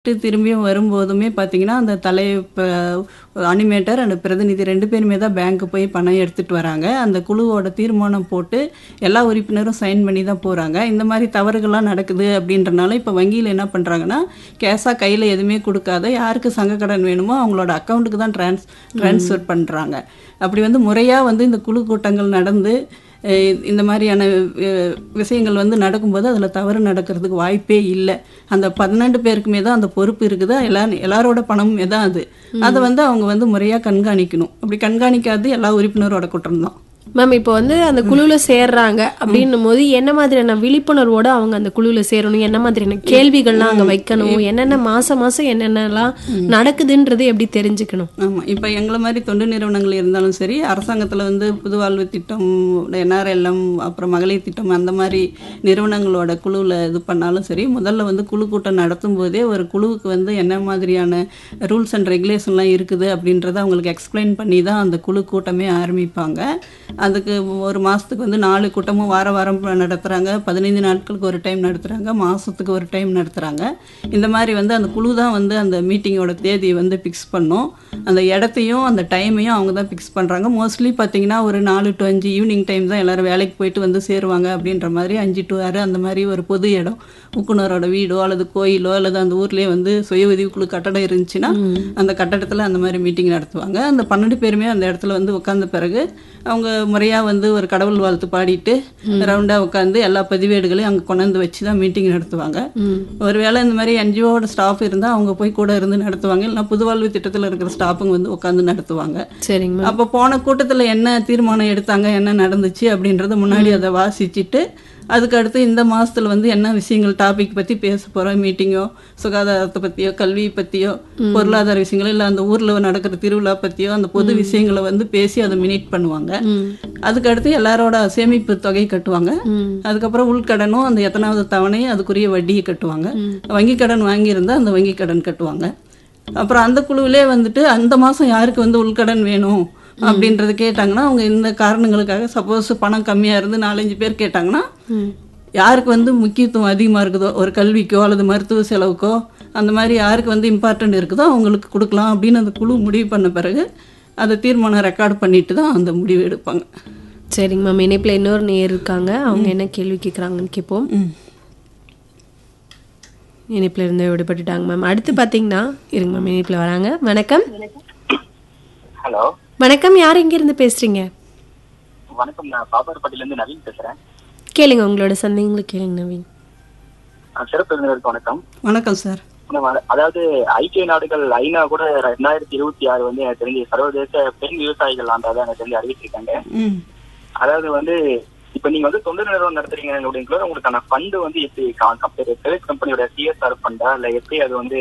விட்டு திரும்பியும் வரும்போதுமே பார்த்தீங்கன்னா, அந்த தலை ப அனிமேட்டர் அண்ட் பிரதிநிதி 2 பேருமே தான் பேங்க் போய் பணம் எடுத்துட்டு வராங்க. அந்த குழுவோட தீர்மானம் போட்டு எல்லா உறுப்பினரும் சைன் பண்ணி தான் போறாங்க. இந்த மாரி தவறுகள்லாம் நடக்குது அப்படின்றனால, இப்ப வங்கியில என்ன பண்றாங்கன்னா, கேஷா கையில எதுவுமே குடுக்காத, யாருக்கு சங்க கடன் வேணுமோ அவங்களோட அக்கவுண்ட்டுக்கு தான் ட்ரான்ஸ் ட்ரான்ஸ்ஃபர் பண்றாங்க. அப்படி வந்து முறையா வந்து இந்த குழு கூட்டங்கள் நடந்து, அ இந்த மாரியான அ விஷயங்கள் வந்து நடக்கும்போது, அதில தவறு நடக்கிறதுக்கு வாய்ப்பே இல்ல. அந்த 12 பேருக்குமே தான் அந்த பொறுப்பு இருக்குது. எல்லா எல்லாரோட பணமுமே தான் அது. அத வந்து அவங்க வந்து முறையா கண்காணிக்கணும். அப்படி கண்காணிக்காதது எல்லா உறுப்பினரோட குற்றம் தான். மேம் இப்போ வந்து அந்த குழுவுல சேர்றாங்க அப்படின்னும்போது என்ன மாதிரியான விழிப்புணர்வோட அவங்க அந்த குழுவுல சேரணும் என்ன மாதிரியான கேள்விகள்லாம் அங்க வைக்கணும் என்னென்ன மாசம் மாசம் என்னென்னலாம் நடக்குதுன்றது எப்படி தெரிஞ்சுக்கணும் ஆமா. இப்ப எங்கள மாரி தொண்டு நிறுவனங்கள் இருந்தாலும் சரி, அரசாங்கத்தில வந்து புது வாழ்வு திட்டம், என்ஆர்எல்எம், அப்புறம் மகளிர் திட்டம் அந்த மாரி நிறுவனங்களோட குழுவுல இது பண்ணாலும் சரி, முதல்ல வந்து குழு கூட்டம் நடத்தும்போதே ஒரு குழுவுக்கு வந்து என்ன மாதிரியான ரூல்ஸ் அண்ட் ரெகுலேஷன்லாம் இருக்குது அப்படின்றத அவங்களுக்கு எக்ஸ்பிளைன் பண்ணி தான் அந்த குழு கூட்டமே ஆரம்பிப்பாங்க. அதுக்கு ஒரு மாசத்துக்கு வந்து 4 கூட்டமும் வார வாரம் நடத்துறாங்க. 15 நாட்களுக்கு ஒரு டைம் நடத்துறாங்க. மாசத்துக்கு ஒரு டைம் நடத்துறாங்க. இந்த மாரி வந்து அந்த குழு தான் வந்து அந்த மீட்டிங்கோட தேதிய வந்து ஃபிக்ஸ் பண்ணும். அந்த இடத்தையும், அந்த டைமையும் அவங்க தான் ஃபிக்ஸ் பண்றாங்க. மோஸ்ட்லி பார்த்தீங்கன்னா, ஒரு 4 டூ 5 ஈவினிங் டைம் தான் எல்லாரும் வேலைக்கு போயிட்டு வந்து சேருவாங்க அப்படின்ற மாரி 5 டூ 6 அந்த மாரி ஒரு பொது இடம். ஊக்குனரோட வீடோ அல்லது கோயிலோ அல்லது அந்த ஊர்லயே வந்து சுய உதவிக்குழு கட்டடம் இருந்துச்சுன்னா, அந்த கட்டடத்தில அந்த மாரி மீட்டிங் நடத்துவாங்க. அந்த 12 பேருமே அந்த இடத்துல வந்து உட்கார்ந்த பிறகு, அவங்க முறையா வந்து ஒரு கடவுள் வாழ்த்து பாடிட்டு, ரவுண்டா உட்கார்ந்து எல்லா பதிவேடுகளையும் அங்க கொண்டாந்து வச்சு தான் மீட்டிங் நடத்துவாங்க. ஒருவேளை இந்த மாரி என்ஜிஓவோட ஸ்டாஃப் இருந்தா அவங்க போய் கூட இருந்து நடத்துவாங்க. இல்லைனா புது வாழ்வு திட்டத்தில இருக்கிற ஸ்டாஃப்புங்க வந்து உட்கார்ந்து நடத்துவாங்க. சரிங்க மேம் அப்ப போன கூட்டத்தில என்ன தீர்மானம் எடுத்தாங்க, என்ன நடந்துச்சு அப்படின்றத முன்னாடி அத வாசிச்சுட்டு, அதுக்கு அடுத்து இந்த மாசத்துல வந்து என்ன விஷயங்கள் டாபிக் பத்தி பேச போறோம், மீட்டிங்கோ, சுகாதாரத்த பத்தியோ, கல்வி பத்தியோ, பொருளாதார விஷயங்களோ, இல்ல அந்த ஊர்ல நடக்கிற திருவிழா பத்தியோ, அந்த பொது விஷயங்கள வந்து பேசி அத மினிட் பண்ணுவாங்க. அதுக்கு அடுத்து எல்லாரோட சேமிப்பு தொகை கட்டுவாங்க. அதுக்கப்புறம் உள்கடனும், அந்த எத்தனாவது தவணை அதுக்குரிய வட்டிய கட்டுவாங்க. வங்கி கடன் வாங்கியிருந்தா அந்த வங்கி கடன் கட்டுவாங்க. அப்புறம் அந்த குழுவிலே வந்துட்டு அந்த மாசம் யாருக்கு வந்து உள்கடன் வேணும் அப்படின்றத கேட்டாங்கன்னா, அவங்க இந்த காரணங்களுக்காக சப்போஸ் பணம் கம்மியா இருந்து 4, 5 பேர் கேட்டாங்கன்னா, யாருக்கு வந்து முக்கியத்துவம் அதிகமா இருக்குதோ, ஒரு கல்விக்கோ அல்லது மருத்துவ செலவுக்கோ, அந்த மாரி யாருக்கு வந்து இம்பார்ட்டன்ட் இருக்குதோ அவங்களுக்கு குடுக்கலாம் அப்படின்னு அந்த குழு முடிவு பண்ண பிறகு, அத தீர்மானம் ரெக்கார்ட் பண்ணிட்டு தான் அந்த முடிவு எடுப்பாங்க. சரிங்க மேம் இணைப்புல இன்னொரு நேர் இருக்காங்க அவங்க என்ன கேள்வி கேட்குறாங்கன்னு கேட்போம் இணைப்புல இருந்து விடுபட்டுட்டாங்க மேம் அடுத்து பாத்தீங்கன்னா இருங்க மேம் இணைப்புல வராங்க வணக்கம் ஹலோ வணக்கம் யார் இங்க இருந்து பேசுறீங்க வணக்கம் நான் பாப்பாரப்பட்டில இருந்து நவீன் பேசுறேன் கேளுங்க உங்களோட சந்தேகங்களை கேளுங்க நவீன் ஆ, சிறப்பு விருந்தினருக்கு வணக்கம் வணக்கம் சார். நம்ம அதாவது ஐக்கிய நாடுகள் ஐநா கூட ரெண்டாயிரத்தி இருபத்தி ஆறு வந்து எனக்கு தெரிஞ்சு சர்வதேச பெண் விவசாயிகள் ஆண்டாக எனக்கு தெரிஞ்சு அறிவிச்சிருக்காங்க ம். அதாவது வந்து இப்ப நீங்க வந்து தொண்டு நிறுவனம் நடத்துறீங்க அப்படிங்கிற உங்களுக்கான ஃபண்டு வந்து எப்படி பிரைவேட் கம்பெனியோட சிஎஸ்ஆர் ஃபண்டா இல்ல எப்படி அது வந்து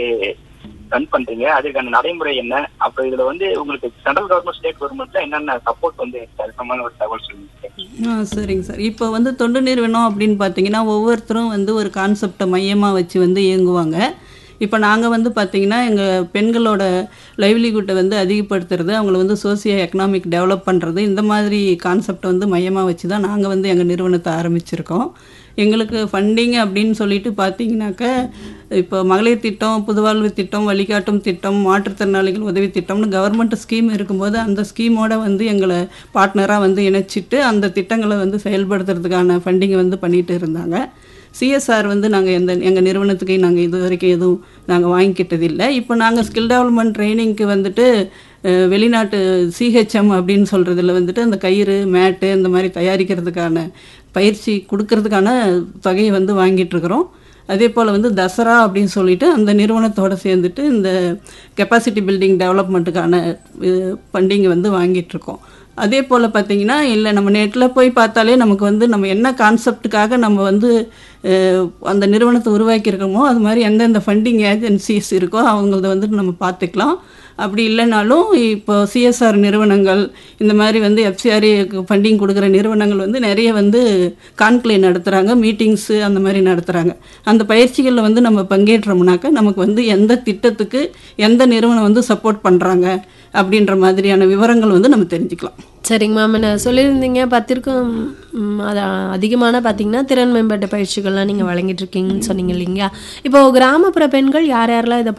ரன் பண்றீங்க அதுக்கான நடைமுறை என்ன அப்ப இதுல வந்து உங்களுக்கு சென்ட்ரல் கவர்மெண்ட் ஸ்டேட் கவர்மெண்ட்ல என்னென்ன சப்போர்ட் வந்து இருக்கு அது சம்பந்தமான ஒரு தகவல் சொல்லுங்க ஆ சரிங்க சார். இப்போ வந்து தொண்டு நிறுவனம் அப்படின்னு பார்த்தீங்கன்னா, ஒவ்வொருத்தரும் வந்து ஒரு கான்செப்டை மையமா வச்சு வந்து இயங்குவாங்க. இப்போ நாங்க வந்து பார்த்தீங்கன்னா, எங்க பெண்களோட லைவ்லிஹுட்டை வந்து அதிகப்படுத்துறது, அவங்கள வந்து சோசியோ எக்கனாமிக் டெவலப் பண்றது, இந்த மாதிரி கான்செப்டை வந்து மையமா வச்சு தான் நாங்க வந்து எங்க நிறுவனத்தை ஆரம்பிச்சிருக்கோம். எங்களுக்கு ஃபண்டிங் அப்படின்னு சொல்லிட்டு பார்த்தீங்கன்னாக்க, இப்போ மகளிர் திட்டம், புதுவாழ்வு திட்டம், வழிகாட்டும் திட்டம், மாற்றுத்திறனாளிகள் உதவி திட்டம்னு கவர்மெண்ட் ஸ்கீம் இருக்கும்போது, அந்த ஸ்கீமோட வந்து எங்கள பார்ட்னரா வந்து இணைச்சிட்டு, அந்த திட்டங்கள வந்து செயல்படுத்துறதுக்கான ஃபண்டிங் வந்து பண்ணிட்டு இருந்தாங்க. சிஎஸ்ஆர் வந்து நாங்க எந்த எங்க நிறுவனத்துக்கு நாங்க இதுவரைக்கும் எதுவும் நாங்க வாங்கிக்கிட்டதில்ல. இப்போ நாங்க ஸ்கில் டெவலப்மெண்ட் ட்ரெய்னிங்க்கு வந்துட்டு அ வெளிநாட்டு சிஹெச்எம் அப்படின்னு சொல்றதுல வந்துட்டு அந்த கயிறு, மேட்டு இந்த மாரி தயாரிக்கிறதுக்கான பயிற்சி குடுக்கறதுக்கான தொகைய வந்து வாங்கிட்டுருக்குறோம். அதேபோல வந்து தசரா அப்படின்னு சொல்லிட்டு அந்த நிறுவனத்தோட சேர்ந்துட்டு இந்த கெப்பாசிட்டி பில்டிங் டெவலப்மெண்ட்டுக்கான இது ஃபண்டிங் வந்து வாங்கிட்டுருக்கோம். அதே போல பார்த்தீங்கன்னா, இல்ல நம்ம நெட்ல போய் பார்த்தாலே நமக்கு வந்து நம்ம என்ன கான்செப்ட்டுக்காக நம்ம வந்து அ அந்த நிறுவனத்தை உருவாக்கியிருக்கோமோ, அது மாரி எந்தெந்த ஃபண்டிங் ஏஜென்சிஸ் இருக்கோ அவங்களத வந்துட்டு நம்ம பார்த்துக்கலாம். அப்படி இல்லைனாலும் இப்போ சிஎஸ்ஆர் நிறுவனங்கள், இந்த மாரி வந்து எஃப்சிஆர்ஏக்கு ஃபண்டிங் குடுக்குற நிறுவனங்கள் வந்து நெறைய வந்து கான்க்ளேவ் நடத்துறாங்க, மீட்டிங்ஸு அந்த மாரி நடத்துறாங்க. அந்த பயிற்சிகள்ல வந்து நம்ம பங்கேற்றோம்னாக்க, நமக்கு வந்து எந்த திட்டத்துக்கு எந்த நிறுவனம் வந்து சப்போர்ட் பண்றாங்க அப்படின்ற மாதிரியான விவரங்கள் வந்து நம்ம தெரிஞ்சுக்கலாம். சரிங்க மேம் என்ன சொல்லியிருந்தீங்க பத்திற்கும் ம், அது அதிகமான பார்த்தீங்கன்னா திறன் மேம்பாட்டு பயிற்சிகள்லாம் நீங்கள் வழங்கிட்டு இருக்கீங்கன்னு சொன்னீங்க இல்லைங்களா இப்போ கிராமப்புற பெண்கள் யார் யாரெல்லாம் இதை